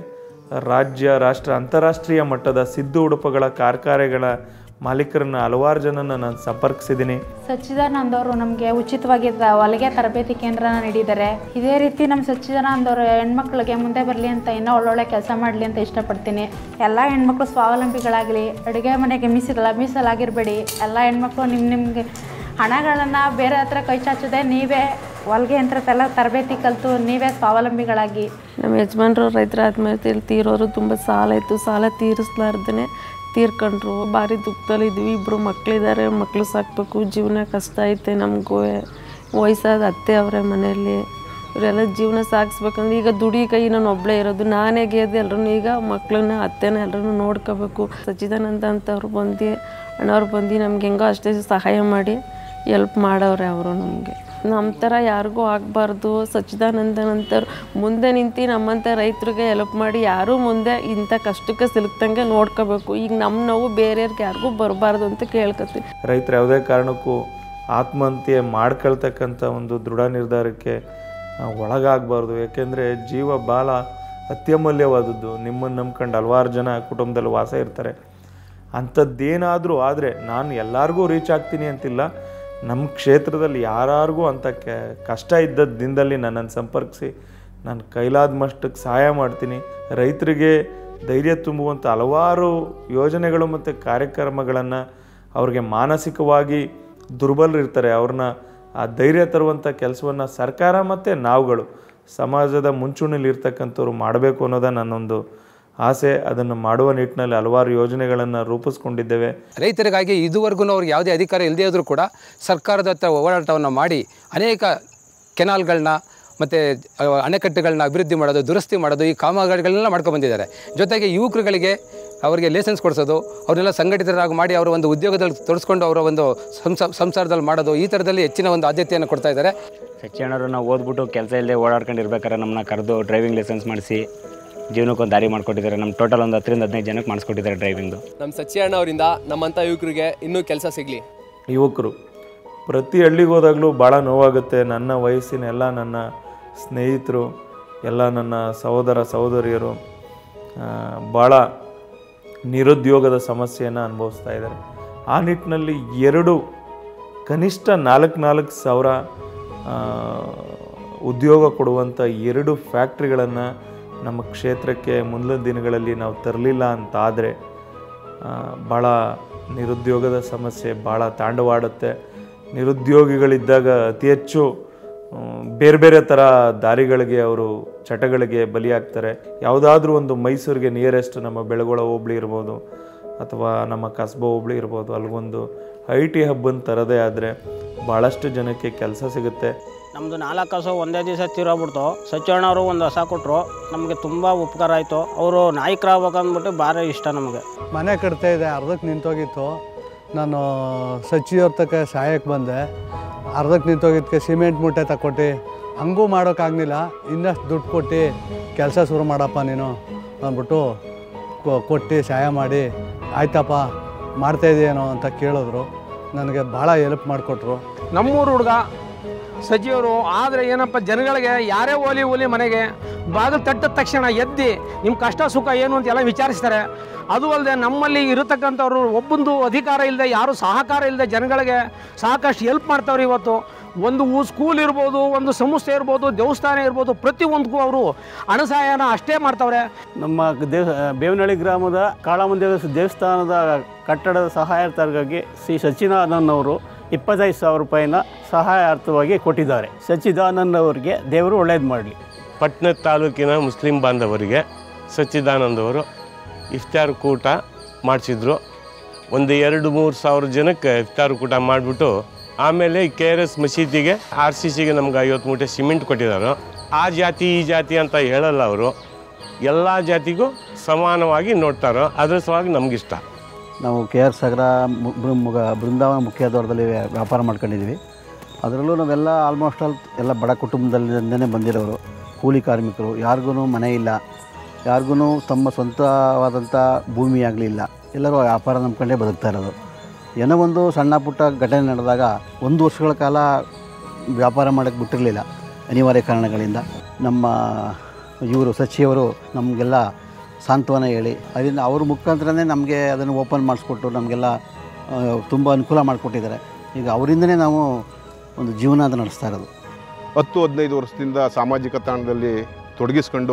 ರಾಜ್ಯ ರಾಷ್ಟ್ರ ಅಂತಾರಾಷ್ಟ್ರೀಯ ಮಟ್ಟದ ಸಿದ್ದು ಉಡುಪುಗಳ ಕಾರ್ಖಾನೆಗಳ ಮಾಲೀಕರನ್ನ ಹಲವಾರು ಜನನ ನಾನು ಸಂಪರ್ಕಿಸಿದ್ದೀನಿ ಸಚ್ಚಿದಾನಂದ ಅವರು ನಮಗೆ ಉಚಿತವಾಗಿ ತ- ಹೊಲಿಗೆ ತರಬೇತಿ ಕೇಂದ್ರನ ನೀಡಿದ್ದಾರೆ ಇದೇ ರೀತಿ ನಮ್ಮ ಸಚ್ಚಿದಾನಂದ ಅವರು ಹೆಣ್ಮಕ್ಳಿಗೆ ಮುಂದೆ ಬರಲಿ ಅಂತ ಇನ್ನೂ ಒಳ್ಳೊಳ್ಳೆ ಕೆಲಸ ಮಾಡಲಿ ಅಂತ ಇಷ್ಟಪಡ್ತೀನಿ ಎಲ್ಲ ಹೆಣ್ಮಕ್ಳು ಸ್ವಾವಲಂಬಿಗಳಾಗಲಿ ಅಡುಗೆ ಮನೆಗೆ ಮೀಸಲ ಮೀಸಲಾಗಿರಬೇಡಿ ಎಲ್ಲ ಹೆಣ್ಮಕ್ಳು ನಿಮ್ಮ ನಿಮಗೆ ಹಣಗಳನ್ನು ಬೇರೆ ಹತ್ರ ಕೈ ಚಾಚದೆ ನೀವೇ ಹೊಲಿಗೆ ಯಂತ್ರದೆಲ್ಲ ತರಬೇತಿ ಕಲಿತು ನೀವೇ ಸ್ವಾವಲಂಬಿಗಳಾಗಿ ನಮ್ಮ ಯಜಮಾನ್ರು ರೈತರ ಆತ್ಮಹತ್ಯೆಯಲ್ಲಿ ತೀರೋರು ತುಂಬ ಸಾಲ ಇತ್ತು ಸಾಲ ತೀರಿಸ್ಲಾರ್ದೇ ತೀರ್ಕೊಂಡ್ರು ಭಾರಿ ದುಃಖದಲ್ಲಿದ್ವಿ ಇಬ್ಬರು ಮಕ್ಕಳಿದ್ದಾರೆ ಮಕ್ಕಳು ಸಾಕಬೇಕು ಜೀವನ ಕಷ್ಟ ಐತೆ ನಮಗೂ ವಯಸ್ಸಾದ ಅತ್ತೆ ಅವರೇ ಮನೆಯಲ್ಲಿ ಇವರೆಲ್ಲ ಜೀವನ ಸಾಗಿಸ್ಬೇಕಂದ್ರೆ ಈಗ ದುಡಿ ಕೈ ನಾನು ಒಬ್ಬಳೇ ಇರೋದು ನಾನೇ ಗೆದ್ದು ಎಲ್ಲರೂ ಈಗ ಮಕ್ಕಳನ್ನ ಅತ್ತೆನ ಎಲ್ಲರೂ ನೋಡ್ಕೋಬೇಕು ಸಚ್ಚಿದಾನಂದ ಅಂತವ್ರು ಬಂದು ಅಣ್ಣವ್ರು ಬಂದು ನಮ್ಗೆ ಹೆಂಗೋ ಅಷ್ಟೇ ಸಹಾಯ ಮಾಡಿ ಎಲ್ಪ್ ಮಾಡವ್ರೆ ಅವರು ನಮಗೆ ನಮ್ಮ ಥರ ಯಾರಿಗೂ ಆಗಬಾರ್ದು ಸಚ್ಚಿದಾನಂದನಂತವ್ರು ಮುಂದೆ ನಿಂತು ನಮ್ಮಂಥ ರೈತರಿಗೆ ಹೆಲ್ಪ್ ಮಾಡಿ ಯಾರೂ ಮುಂದೆ ಇಂಥ ಕಷ್ಟಕ್ಕೆ ಸಿಲುಕ್ದಂಗೆ ನೋಡ್ಕೋಬೇಕು ಈಗ ನಮ್ಮ ನೋವು ಬೇರೆಯವ್ರಿಗೆ ಯಾರಿಗೂ ಬರಬಾರ್ದು ಅಂತ ಕೇಳ್ಕೊತೀನಿ ರೈತರು ಯಾವುದೇ ಕಾರಣಕ್ಕೂ ಆತ್ಮಹತ್ಯೆ ಮಾಡ್ಕೊಳ್ತಕ್ಕಂಥ ಒಂದು ದೃಢ ನಿರ್ಧಾರಕ್ಕೆ ಆ, ಒಳಗಾಗಬಾರ್ದು ಯಾಕೆಂದರೆ ಜೀವ ಭಾಳ ಅತ್ಯಮೂಲ್ಯವಾದದ್ದು ನಿಮ್ಮನ್ನು ನಂಬ್ಕೊಂಡು ಹಲವಾರು ಜನ ಕುಟುಂಬದಲ್ಲಿ ವಾಸ ಇರ್ತಾರೆ ಅಂಥದ್ದೇನಾದರೂ ಆದರೆ ನಾನು ಎಲ್ಲರಿಗೂ ರೀಚ್ ಆಗ್ತೀನಿ ಅಂತಿಲ್ಲ ನಮ್ಮ ಕ್ಷೇತ್ರದಲ್ಲಿ ಯಾರಿಗೂ ಅಂಥ ಕೆ ಕಷ್ಟ ಇದ್ದದ ದಿನದಲ್ಲಿ ನನ್ನನ್ನು ಸಂಪರ್ಕಿಸಿ ನಾನು ಕೈಲಾದ ಮಟ್ಟಕ್ಕೆ ಸಹಾಯ ಮಾಡ್ತೀನಿ ರೈತರಿಗೆ ಧೈರ್ಯ ತುಂಬುವಂಥ ಹಲವಾರು ಯೋಜನೆಗಳು ಮತ್ತು ಕಾರ್ಯಕ್ರಮಗಳನ್ನು ಅವ್ರಿಗೆ ಮಾನಸಿಕವಾಗಿ ದುರ್ಬಲರಿರ್ತಾರೆ ಅವ್ರನ್ನ ಆ ಧೈರ್ಯ ತರುವಂಥ ಕೆಲಸವನ್ನು ಸರ್ಕಾರ ಮತ್ತು ನಾವುಗಳು ಸಮಾಜದ ಮುಂಚೂಣಿಲಿ ಇರ್ತಕ್ಕಂಥವ್ರು ಮಾಡಬೇಕು ಅನ್ನೋದೇ ನನ್ನೊಂದು ಆಸೆ ಅದನ್ನು ಮಾಡುವ ನಿಟ್ಟಿನಲ್ಲಿ ಹಲವಾರು ಯೋಜನೆಗಳನ್ನು ರೂಪಿಸ್ಕೊಂಡಿದ್ದೇವೆ ರೈತರಿಗಾಗಿ ಇದುವರೆಗೂ ಅವ್ರಿಗೆ ಯಾವುದೇ ಅಧಿಕಾರ ಇಲ್ಲದೇ ಇದ್ರೂ ಕೂಡ ಸರ್ಕಾರದ ಹತ್ರ ಹೋರಾಟವನ್ನು ಮಾಡಿ ಅನೇಕ ಕೆನಾಲ್ಗಳನ್ನ ಮತ್ತು ಅಣೆಕಟ್ಟುಗಳನ್ನ ಅಭಿವೃದ್ಧಿ ಮಾಡೋದು ದುರಸ್ತಿ ಮಾಡೋದು ಈ ಕಾಮಗಾರಿಗಳನ್ನೆಲ್ಲ ಮಾಡ್ಕೊಂಡು ಬಂದಿದ್ದಾರೆ ಜೊತೆಗೆ ಯುವಕರುಗಳಿಗೆ ಅವರಿಗೆ ಲೈಸೆನ್ಸ್ ಕೊಡಿಸೋದು ಅವ್ರನ್ನೆಲ್ಲ ಸಂಘಟಿತರಾಗಿ ಮಾಡಿ ಅವರ ಒಂದು ಉದ್ಯೋಗದಲ್ಲಿ ತೊಡಸ್ಕೊಂಡು ಅವರ ಒಂದು ಸಂಸ ಸಂಸಾರದಲ್ಲಿ ಮಾಡೋದು ಈ ಥರದಲ್ಲಿ ಹೆಚ್ಚಿನ ಒಂದು ಆದ್ಯತೆಯನ್ನು ಕೊಡ್ತಾ ಇದ್ದಾರೆ ಸಚ್ಚಿಯಣ್ಣರು ನಾವು ಓದ್ಬಿಟ್ಟು ಕೆಲಸ ಇಲ್ಲದೆ ಓಡಾಡ್ಕೊಂಡು ಇರ್ಬೇಕಾದ್ರೆ ನಮ್ಮನ್ನ ಕರೆದು ಡ್ರೈವಿಂಗ್ ಲೈಸೆನ್ಸ್ ಮಾಡಿಸಿ ಜೀವನಕ್ಕೊಂದು ದಾರಿ ಮಾಡಿಕೊಟ್ಟಿದ್ದಾರೆ ನಮ್ಮ ಟೋಟಲ್ ಒಂದು ಹತ್ತರಿಂದ ಹದಿನೈದು ಜನಕ್ಕೆ ಮಾಡಿಸ್ಕೊಟ್ಟಿದ್ದಾರೆ ಡ್ರೈವಿಂಗ್ದು ನಮ್ಮ ಸತ್ಯಣ್ಣ ಅವರಿಂದ ನಮ್ಮಂಥ ಯುವಕರಿಗೆ ಇನ್ನೂ ಕೆಲಸ ಸಿಗಲಿ ಯುವಕರು ಪ್ರತಿ ಹಳ್ಳಿಗೆ ಹೋದಾಗಲೂ ಭಾಳ ನೋವಾಗುತ್ತೆ ನನ್ನ ವಯಸ್ಸಿನ ಎಲ್ಲ ನನ್ನ ಸ್ನೇಹಿತರು ಎಲ್ಲ ನನ್ನ ಸಹೋದರ ಸಹೋದರಿಯರು ಆ, ಭಾಳ ನಿರುದ್ಯೋಗದ ಸಮಸ್ಯೆಯನ್ನು ಅನುಭವಿಸ್ತಾ ಇದ್ದಾರೆ ಆ ನಿಟ್ಟಿನಲ್ಲಿ ಎರಡು ಕನಿಷ್ಠ ನಾಲ್ಕು ನಾಲ್ಕು ಸಾವಿರ ಆ, ಉದ್ಯೋಗ ಕೊಡುವಂಥ ಎರಡು ಫ್ಯಾಕ್ಟ್ರಿಗಳನ್ನು ನಮ್ಮ ಕ್ಷೇತ್ರಕ್ಕೆ ಮುಂದಿನ ದಿನಗಳಲ್ಲಿ ನಾವು ತರಲಿಲ್ಲ ಅಂತಾದರೆ ಭಾಳ ನಿರುದ್ಯೋಗದ ಸಮಸ್ಯೆ ಭಾಳ ತಾಂಡವಾಡುತ್ತೆ ನಿರುದ್ಯೋಗಿಗಳಿದ್ದಾಗ ಅತಿ ಹೆಚ್ಚು ಆ, ಬೇರೆ ಬೇರೆ ಥರ ದಾರಿಗಳಿಗೆ ಅವರು ಚಟಗಳಿಗೆ ಬಲಿಯಾಗ್ತಾರೆ ಯಾವುದಾದ್ರೂ ಒಂದು ಮೈಸೂರಿಗೆ ನಿಯರೆಸ್ಟ್ ನಮ್ಮ ಬೆಳಗೊಳ ಹೋಬಳಿ ಇರ್ಬೋದು ಅಥವಾ ನಮ್ಮ ಕಸ್ಬಾ ಹೋಬಳಿ ಇರ್ಬೋದು ಅಲ್ಲಿಗೊಂದು ಐ ಟಿ ಹಬ್ಬನ್ನು ತರದೇ ಆದರೆ ಭಾಳಷ್ಟು ಜನಕ್ಕೆ ಕೆಲಸ ಸಿಗುತ್ತೆ ನಮ್ಮದು ನಾಲ್ಕು ಹಸು ಒಂದೇ ದಿವಸ ತೀರೋಗ್ಬಿಡ್ತು ಸಚ್ಚಣ್ಣವರು ಒಂದು ಹೊಸ ಕೊಟ್ಟರು ನಮಗೆ ತುಂಬ ಉಪಕಾರ ಆಯಿತು ಅವರು ನಾಯಕರಾಗ್ಬೇಕು ಅಂದ್ಬಿಟ್ಟು ಭಾರಿ ಇಷ್ಟ ನಮಗೆ ಮನೆ ಕಟ್ತಾ ಇದೆ ಅರ್ಧಕ್ಕೆ ನಿಂತೋಗಿತ್ತು ನಾನು ಸಚಿವ್ರ ತಕ್ಕ ಸಹಾಯಕ್ಕೆ ಬಂದೆ ಅರ್ಧಕ್ಕೆ ನಿಂತೋಗಿದ್ದಕ್ಕೆ ಸಿಮೆಂಟ್ ಮೂಟೆ ತಗೊಟ್ಟು ಹಂಗೂ ಮಾಡೋಕ್ಕಾಗಲಿಲ್ಲ ಇನ್ನಷ್ಟು ದುಡ್ಡು ಕೊಟ್ಟು ಕೆಲಸ ಶುರು ಮಾಡಪ್ಪ ನೀನು ಅಂದ್ಬಿಟ್ಟು ಕೊ- ಕೊಟ್ಟು ಸಹಾಯ ಮಾಡಿ ಆಯ್ತಪ್ಪ ಮಾಡ್ತಾಯಿದ್ದೀನೋ ಅಂತ ಕೇಳಿದ್ರು ನನಗೆ ಭಾಳ ಹೆಲ್ಪ್ ಮಾಡಿಕೊಟ್ರು ನಮ್ಮೂರು ಹುಡುಗ ಸಚಿವರು ಆದರೆ ಏನಪ್ಪ ಜನಗಳಿಗೆ ಯಾರೇ ಓಲಿ ಓಲಿ ಮನೆಗೆ ಬಾಗಿಲು ತಟ್ಟಿದ ತಕ್ಷಣ ಎದ್ದಿ ನಿಮ್ಮ ಕಷ್ಟ ಸುಖ ಏನು ಅಂತ ಎಲ್ಲ ವಿಚಾರಿಸ್ತಾರೆ ಅದು ಅಲ್ಲದೆ ನಮ್ಮಲ್ಲಿ ಇರತಕ್ಕಂಥವ್ರು ಒಬ್ಬೊಂದು ಅಧಿಕಾರ ಇಲ್ಲದೆ ಯಾರು ಸಹಕಾರ ಇಲ್ಲದೆ ಜನಗಳಿಗೆ ಸಾಕಷ್ಟು ಹೆಲ್ಪ್ ಮಾಡ್ತಾವ್ರೆ ಇವತ್ತು ಒಂದು ಊ ಸ್ಕೂಲ್ ಇರ್ಬೋದು ಒಂದು ಸಂಸ್ಥೆ ಇರ್ಬೋದು ದೇವಸ್ಥಾನ ಇರ್ಬೋದು ಪ್ರತಿಯೊಂದಕ್ಕೂ ಅವರು ಹಣ ಸಹಾಯನ ಅಷ್ಟೇ ಮಾಡ್ತಾವ್ರೆ ನಮ್ಮ ದೇವ ಬೇವನಹಳ್ಳಿ ಗ್ರಾಮದ ಕಾಳಾಮಂದಿರ ದೇವಸ್ಥಾನದ ಕಟ್ಟಡದ ಸಹಾಯಾರ್ಥವಾಗಿ ಶ್ರೀ ಸಚ್ಚಿದಾನಂದ್ ಅವರು ಇಪ್ಪತ್ತೈದು ಸಾವಿರ ರೂಪಾಯಿನ ಸಹಾಯಾರ್ಥವಾಗಿ ಕೊಟ್ಟಿದ್ದಾರೆ ಸಚ್ಚಿದಾನಂದ್ ಅವರಿಗೆ ದೇವರು ಒಳ್ಳೇದು ಮಾಡಲಿ ಪಟ್ನ ತಾಲೂಕಿನ ಮುಸ್ಲಿಂ ಬಾಂಧವರಿಗೆ ಸಚ್ಚಿದಾನಂದ್ ಅವರು ಇಫ್ತಾರ್ ಕೂಟ ಮಾಡಿಸಿದ್ರು ಒಂದು ಎರಡು ಮೂರು ಸಾವಿರ ಜನಕ್ಕೆ ಇಫ್ತಾರ್ ಕೂಟ ಮಾಡಿಬಿಟ್ಟು ಆಮೇಲೆ ಕೆ ಆರ್ ಎಸ್ ಮಸೀದಿಗೆ ಆರ್ ಸಿ ಸಿಗೆ ನಮ್ಗೆ ಐವತ್ತು ಮೂಟೆ ಸಿಮೆಂಟ್ ಕೊಟ್ಟಿದ್ದಾರೆ ಆ ಜಾತಿ ಈ ಜಾತಿ ಅಂತ ಹೇಳಲ್ಲ ಅವರು ಎಲ್ಲ ಜಾತಿಗೂ ಸಮಾನವಾಗಿ ನೋಡ್ತಾರೋ ಅದ್ರ ಸಲುವಾಗಿ ನಮಗಿಷ್ಟ ನಾವು ಕೆ ಆರ್ ಸಾಗರ ಮು- ಬೃ- ಮುಗ- ಬೃಂದಾವನ ಮುಖ್ಯ ದ್ವಾರದಲ್ಲಿ ವ್ಯಾ- ವ್ಯಾಪಾರ ಮಾಡ್ಕೊಂಡಿದ್ದೀವಿ ಅದರಲ್ಲೂ ನಾವೆಲ್ಲ ಆಲ್ಮೋಸ್ಟ್ ಆಲ್ ಎಲ್ಲ ಬಡ ಕುಟುಂಬದಲ್ಲಿಂದನೇ ಬಂದಿರೋರು ಕೂಲಿ ಕಾರ್ಮಿಕರು ಯಾರಿಗೂ ಮನೆ ಇಲ್ಲ ಯಾರಿಗೂ ತಮ್ಮ ಸ್ವಂತವಾದಂಥ ಭೂಮಿ ಆಗಲಿಲ್ಲ ಎಲ್ಲರೂ ವ್ಯಾಪಾರ ನಂಬ್ಕೊಂಡೇ ಬದುಕ್ತಾ ಇರೋದು ಏನೋ ಒಂದು ಸಣ್ಣ ಪುಟ್ಟ ಘಟನೆ ನಡೆದಾಗ ಒಂದು ವರ್ಷಗಳ ಕಾಲ ವ್ಯಾಪಾರ ಮಾಡೋಕ್ಕೆ ಬಿಟ್ಟಿರಲಿಲ್ಲ ಅನಿವಾರ್ಯ ಕಾರಣಗಳಿಂದ ನಮ್ಮ ಇವರು ಸಚಿವರು ನಮಗೆಲ್ಲ ಸಾಂತ್ವನ ಹೇಳಿ ಅದರಿಂದ ಅವ್ರ ಮುಖಾಂತರನೇ ನಮಗೆ ಅದನ್ನು ಓಪನ್ ಮಾಡಿಸ್ಕೊಟ್ಟು ನಮಗೆಲ್ಲ ತುಂಬ ಅನುಕೂಲ ಮಾಡಿಕೊಟ್ಟಿದ್ದಾರೆ ಈಗ ಅವರಿಂದನೇ ನಾವು ಒಂದು ಜೀವನ ಅದು ನಡೆಸ್ತಾ ಇರೋದು ಹತ್ತು ಹದಿನೈದು ವರ್ಷದಿಂದ ಸಾಮಾಜಿಕ ತಾಣದಲ್ಲಿ ತೊಡಗಿಸ್ಕೊಂಡು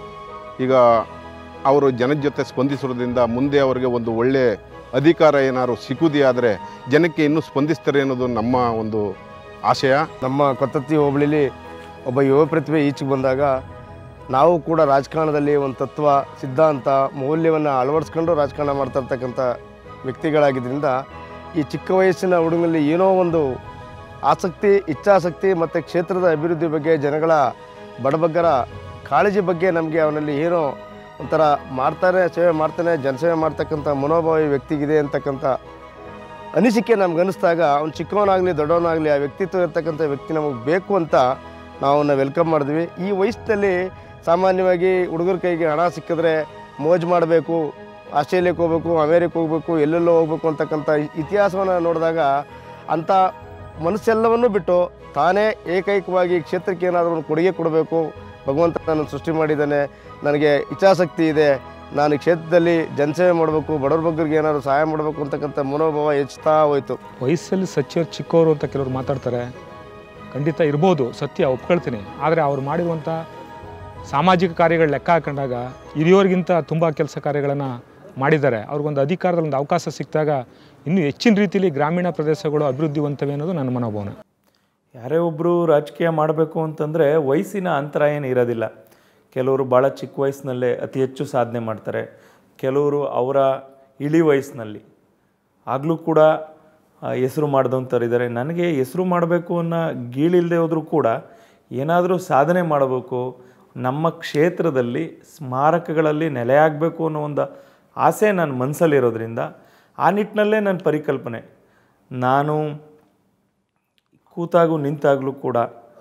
ಈಗ ಅವರು ಜನದ ಜೊತೆ ಸ್ಪಂದಿಸೋದ್ರಿಂದ ಮುಂದೆ ಅವರಿಗೆ ಒಂದು ಒಳ್ಳೆ ಅಧಿಕಾರ ಏನಾದ್ರು ಸಿಕ್ಕುದೇ ಆದರೆ ಜನಕ್ಕೆ ಇನ್ನೂ ಸ್ಪಂದಿಸ್ತಾರೆ ಅನ್ನೋದು ನಮ್ಮ ಒಂದು ಆಶಯ ನಮ್ಮ ಕೊತ್ತತ್ತಿ ಹೋಬಳಿಲಿ ಒಬ್ಬ ಯುವ ಪ್ರತಿಭೆ ಈಚೆಗೆ ಬಂದಾಗ ನಾವು ಕೂಡ ರಾಜಕಾರಣದಲ್ಲಿ ಒಂದು ತತ್ವ ಸಿದ್ಧಾಂತ ಮೌಲ್ಯವನ್ನು ಅಳವಡಿಸ್ಕೊಂಡು ರಾಜಕಾರಣ ಮಾಡ್ತಾ ಇರ್ತಕ್ಕಂಥ ವ್ಯಕ್ತಿಗಳಾಗಿದ್ದರಿಂದ ಈ ಚಿಕ್ಕ ವಯಸ್ಸಿನ ಹುಡುಗನಲ್ಲಿ ಏನೋ ಒಂದು ಆಸಕ್ತಿ ಇಚ್ಛಾಸಕ್ತಿ ಮತ್ತು ಕ್ಷೇತ್ರದ ಅಭಿವೃದ್ಧಿ ಬಗ್ಗೆ ಜನಗಳ ಬಡಬಗ್ಗರ ಕಾಳಜಿ ಬಗ್ಗೆ ನಮಗೆ ಅವನಲ್ಲಿ ಏನೋ ಒಂಥರ ಮಾಡ್ತಾನೆ ಸೇವೆ ಮಾಡ್ತಾನೆ ಜನಸೇವೆ ಮಾಡ್ತಕ್ಕಂಥ ಮನೋಭಾವ ಈ ವ್ಯಕ್ತಿಗಿದೆ ಅಂತಕ್ಕಂಥ ಅನಿಸಿಕೆ ನಮ್ಗೆ ಅನಿಸ್ದಾಗ ಅವ್ನು ಚಿಕ್ಕವನಾಗಲಿ ದೊಡ್ಡವನಾಗಲಿ ಆ ವ್ಯಕ್ತಿತ್ವ ಇರ್ತಕ್ಕಂಥ ವ್ಯಕ್ತಿ ನಮಗೆ ಬೇಕು ಅಂತ ನಾವು ಅವನ್ನ ವೆಲ್ಕಮ್ ಮಾಡಿದ್ವಿ ಈ ವಯಸ್ಸಿನಲ್ಲಿ ಸಾಮಾನ್ಯವಾಗಿ ಹುಡುಗರ ಕೈಗೆ ಹಣ ಸಿಕ್ಕಿದ್ರೆ ಮೋಜು ಮಾಡಬೇಕು ಆಸ್ಟ್ರೇಲಿಯಾಕ್ಕೆ ಹೋಗ್ಬೇಕು ಅಮೇರಿಕೆ ಹೋಗ್ಬೇಕು ಎಲ್ಲೆಲ್ಲೋ ಹೋಗ್ಬೇಕು ಅಂತಕ್ಕಂಥ ಇತಿಹಾಸವನ್ನು ನೋಡಿದಾಗ ಅಂಥ ಮನಸ್ಸೆಲ್ಲವನ್ನೂ ಬಿಟ್ಟು ತಾನೇ ಏಕೈಕವಾಗಿ ಈ ಕ್ಷೇತ್ರಕ್ಕೆ ಏನಾದರೂ ಒಂದು ಕೊಡುಗೆ ಕೊಡಬೇಕು ಭಗವಂತ ನನ್ನ ಸೃಷ್ಟಿ ಮಾಡಿದ್ದಾನೆ ನನಗೆ ಇಚ್ಛಾಸಕ್ತಿ ಇದೆ ನಾನು ಈ ಕ್ಷೇತ್ರದಲ್ಲಿ ಜನಸೇವೆ ಮಾಡಬೇಕು ಬಡವ್ರ ಬಗ್ಗರಿಗೆ ಏನಾದರೂ ಸಹಾಯ ಮಾಡಬೇಕು ಅಂತಕ್ಕಂಥ ಮನೋಭಾವ ಹೆಚ್ಚುತ್ತಾ ಹೋಯಿತು ವಯಸ್ಸಲ್ಲಿ ಸಚಿವರು ಚಿಕ್ಕವರು ಅಂತ ಕೆಲವರು ಮಾತಾಡ್ತಾರೆ ಖಂಡಿತ ಇರ್ಬೋದು ಸತ್ಯ ಒಪ್ಕೊಳ್ತೀನಿ ಆದರೆ ಅವ್ರು ಮಾಡಿರುವಂಥ ಸಾಮಾಜಿಕ ಕಾರ್ಯಗಳು ಲೆಕ್ಕ ಹಾಕೊಂಡಾಗ ಹಿರಿಯೋರಿಗಿಂತ ತುಂಬ ಕೆಲಸ ಕಾರ್ಯಗಳನ್ನು ಮಾಡಿದ್ದಾರೆ ಅವ್ರಿಗೊಂದು ಅಧಿಕಾರದಲ್ಲಿ ಒಂದು ಅವಕಾಶ ಸಿಕ್ಕಿದಾಗ ಇನ್ನೂ ಹೆಚ್ಚಿನ ರೀತಿಯಲ್ಲಿ ಗ್ರಾಮೀಣ ಪ್ರದೇಶಗಳು ಅಭಿವೃದ್ಧಿ ಹೊಂತವೆ ಅನ್ನೋದು ನನ್ನ ಮನೋಭಾವನೆ ಯಾರೇ ಒಬ್ಬರು ರಾಜಕೀಯ ಮಾಡಬೇಕು ಅಂತಂದರೆ ವಯಸ್ಸಿನ ಅಂತರ ಏನು ಇರೋದಿಲ್ಲ ಕೆಲವರು ಭಾಳ ಚಿಕ್ಕ ವಯಸ್ಸಿನಲ್ಲೇ ಅತಿ ಹೆಚ್ಚು ಸಾಧನೆ ಮಾಡ್ತಾರೆ ಕೆಲವರು ಅವರ ಇಳಿ ವಯಸ್ಸಿನಲ್ಲಿ ಆಗಲೂ ಕೂಡ ಹೆಸರು ಮಾಡಿದಂಥವ್ರು ಇದ್ದಾರೆ ನನಗೆ ಹೆಸರು ಮಾಡಬೇಕು ಅನ್ನೋ ಗೀಳಿಲ್ಲದೆ ಹೋದರೂ ಕೂಡ ಏನಾದರೂ ಸಾಧನೆ ಮಾಡಬೇಕು ನಮ್ಮ ಕ್ಷೇತ್ರದಲ್ಲಿ ಸ್ಮಾರಕಗಳಲ್ಲಿ ನೆಲೆಯಾಗಬೇಕು ಅನ್ನೋ ಒಂದು ಆಸೆ ನನ್ನ ಮನಸ್ಸಲ್ಲಿರೋದ್ರಿಂದ ಆ ನಿಟ್ಟಿನಲ್ಲೇ ನನ್ನ ಪರಿಕಲ್ಪನೆ ನಾನು ಕೂತಾಗೂ ನಿಂತಾಗಲೂ ಕೂಡ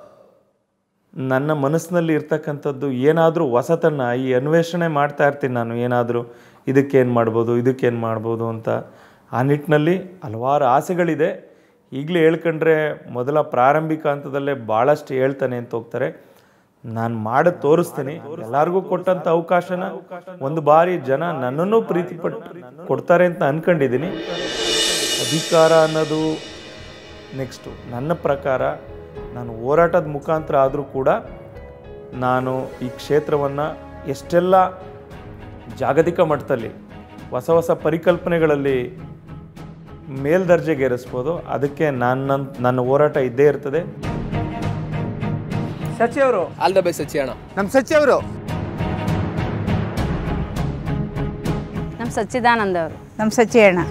ನನ್ನ ಮನಸ್ಸಿನಲ್ಲಿ ಇರ್ತಕ್ಕಂಥದ್ದು ಏನಾದರೂ ಹೊಸತನ್ನು ಈ ಅನ್ವೇಷಣೆ ಮಾಡ್ತಾ ಇರ್ತೀನಿ ನಾನು ಏನಾದರೂ ಇದಕ್ಕೇನು ಮಾಡ್ಬೋದು ಇದಕ್ಕೇನು ಮಾಡ್ಬೋದು ಅಂತ ಆ ನಿಟ್ಟಿನಲ್ಲಿ ಹಲವಾರು ಆಸೆಗಳಿದೆ ಈಗಲೇ ಹೇಳ್ಕೊಂಡ್ರೆ ಮೊದಲ ಪ್ರಾರಂಭಿಕ ಹಂತದಲ್ಲೇ ಭಾಳಷ್ಟು ಹೇಳ್ತಾನೆ ಅಂತ ಹೋಗ್ತಾರೆ ನಾನು ಮಾಡಿ ತೋರಿಸ್ತೀನಿ ಎಲ್ಲರಿಗೂ ಕೊಟ್ಟಂಥ ಅವಕಾಶನ ಒಂದು ಬಾರಿ ಜನ ನನ್ನನ್ನು ಪ್ರೀತಿ ಪಟ್ಟು ಕೊಡ್ತಾರೆ ಅಂತ ಅನ್ಕೊಂಡಿದ್ದೀನಿ ಅಧಿಕಾರ ಅನ್ನೋದು ನೆಕ್ಸ್ಟು ನನ್ನ ಪ್ರಕಾರ ನಾನು ಹೋರಾಟದ ಮುಖಾಂತರ ಆದರೂ ಕೂಡ ನಾನು ಈ ಕ್ಷೇತ್ರವನ್ನು ಎಷ್ಟೆಲ್ಲ ಜಾಗತಿಕ ಮಟ್ಟದಲ್ಲಿ ಹೊಸ ಹೊಸ ಪರಿಕಲ್ಪನೆಗಳಲ್ಲಿ ಮೇಲ್ದರ್ಜೆಗೇರಿಸ್ಬೋದು ಅದಕ್ಕೆ ನನ್ನ ನನ್ನ ಹೋರಾಟ ಇದ್ದೇ ಇರ್ತದೆ ಸಚಿ ಅವರು ಆಲ್ ದ ಬೆಸ್ಟ್ ಸಚಿ ಅಣ್ಣ ನಮ್ಮ ಸಚಿ ಅವರು ನಮ್ಮ ಸಚ್ಚಿದಾನಂದ ಅವರು ನಮ್ಮ ಸಚ್ಚಿ ಅಣ್ಣ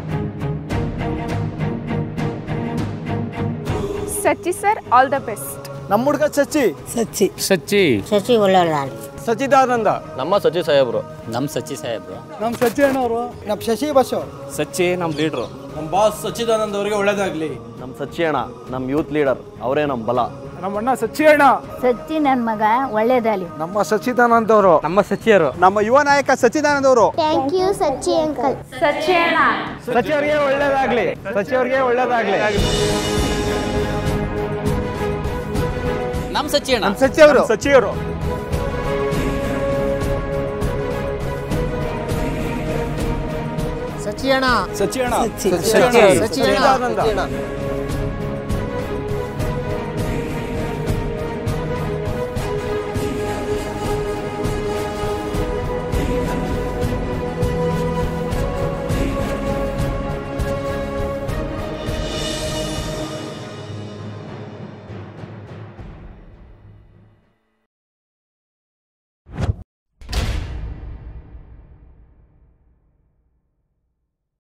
Sachchi sir all the best ನಮ್ಮ ಹುಡುಗ ಸಚ್ಚಿ ಸಚ್ಚಿ ಸಚ್ಚಿ ಸಚ್ಚಿ ಒಳ್ಳೆಯ ಸಚ್ಚಿದಾನಂದ ನಮ್ಮ ಸಚ್ಚಿ ಸಾಹೇಬ್ರು ನಮ್ಮ ಸಚ್ಚಿ ಸಾಹೇಬ್ರು ನಮ್ಮ ಸಚ್ಚಿ ಅಣ್ಣವರು ನಮ್ಮ ಶಶಿ ಬಸ್ಸು ಸಚ್ಚಿ ನಮ್ಮ ಲೀಡ್ರು ನಮ್ಮ ಬಾಸ್ ಸಚ್ಚಿದಾನಂದ ಅವರಿಗೆ ಒಳ್ಳೇದಾಗ್ಲಿ ನಮ್ಮ ಸಚ್ಚಿ ಅಣ್ಣ ನಮ್ಮ ಯೂತ್ ಲೀಡರ್ ಅವರೇ ನಮ್ಮ ಬಲ ನಮ್ಮ ಅಣ್ಣ ಸಚ್ಚಿ ಅಣ್ಣ ಸಚ್ಚಿ ನನ್ನ ಮಗ ಒಳ್ಳೇದಾಗಲಿ ನಮ್ಮ ಸಚ್ಚಿದಾನಂದ ಅವರು ನಮ್ಮ ಸಚಿಯರು ನಮ್ಮ ಯುವ ನಾಯಕ ಸಚ್ಚಿದಾನಂದ ಅವರು thank you Sachchi uncle Sachchi ಅಣ್ಣ ಸಚಿ ಅವರಿಗೆ ಒಳ್ಳೇದಾಗ್ಲಿ ಸಚಿ ಅವರಿಗೆ ಒಳ್ಳೇದಾಗ್ಲಿ ನಮ್ಮ ಸಚ್ಚಿ ಅಣ್ಣ ನಮ್ಮ ಸಚ್ಚಿ ಅವರು ಸಚ್ಚಿ ಅವರು ಸಚ್ಚಿ ಅಣ್ಣ ಸಚ್ಚಿ ಅಣ್ಣ ಸಚ್ಚಿ. ಸಚ್ಚಿ ಅಣ್ಣ ಸಚ್ಚಿ ಅಣ್ಣ. ಸಚ್ಚಿದಾನಂದ